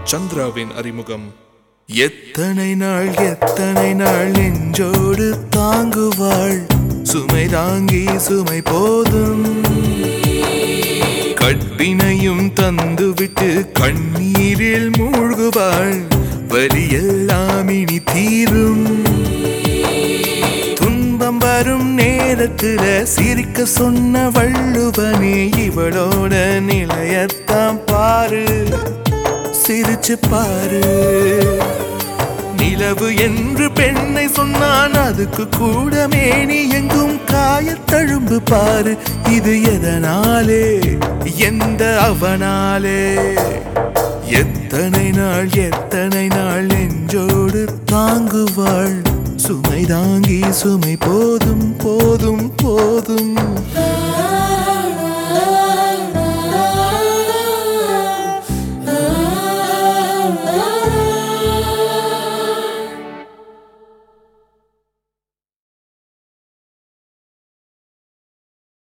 சந்திராவின் அறிமுகம் எத்தனை நாள் எத்தனை நாள் நெஞ்சோடு தாங்குவாள் சுமை தாங்கி சுமை போதும் கட்டினையும் தந்துவிட்டு கண்ணீரில் மூழ்குவாள் வலியெல்லாம் இனி தீரும் துன்பம் வரும் நேரத்துல சிரிக்க சொன்ன வள்ளுவனே இவளோட நிலையத்தான் பாரு சிரிச்சு பாரு நிலவு என்று பெண்ணை சொன்னான் அதுக்கு கூட மேனி எங்கும் காயத்தழும்பு பாரு இது எதனாலே எந்த அவனாலே எத்தனை நாள் எத்தனை நாள் நெஞ்சோடு தாங்குவாள் சுமை தாங்கி சுமை போதும் போதும் போதும்